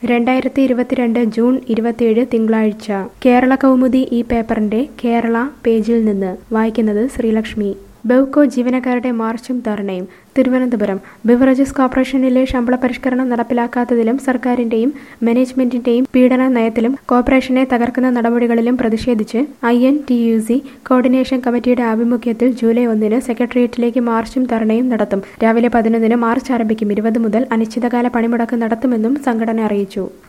രണ്ടായിരത്തി ഇരുപത്തിരണ്ട് ജൂൺ ഇരുപത്തിയേഴ് തിങ്കളാഴ്ച കേരള കൗമുദി ഈ പേപ്പറിന്റെ കേരള പേജിൽ നിന്ന് വായിക്കുന്നത് ശ്രീലക്ഷ്മി ബെവ്കോ ജീവനക്കാരുടെ മാർച്ചും ധർണയും തിരുവനന്തപുരം ബിവറേജസ് കോർപ്പറേഷനിലെ ശമ്പള പരിഷ്കരണം നടപ്പിലാക്കാത്തതിലും സർക്കാരിന്റെയും മാനേജ്മെന്റിന്റെയും പീഡന നയത്തിലും കോർപ്പറേഷനെ തകർക്കുന്ന നടപടികളിലും പ്രതിഷേധിച്ച് I N T U C coordination കമ്മിറ്റിയുടെ ആഭിമുഖ്യത്തിൽ ജൂലൈ ഒന്നിന് സെക്രട്ടേറിയറ്റിലേക്ക് മാർച്ചും ധർണയും നടത്തും രാവിലെ പതിനൊന്നിന് മാർച്ച് ആരംഭിക്കും ഇരുപത് മുതൽ അനിശ്ചിതകാല പണിമുടക്ക് നടത്തുമെന്നും സംഘടന അറിയിച്ചു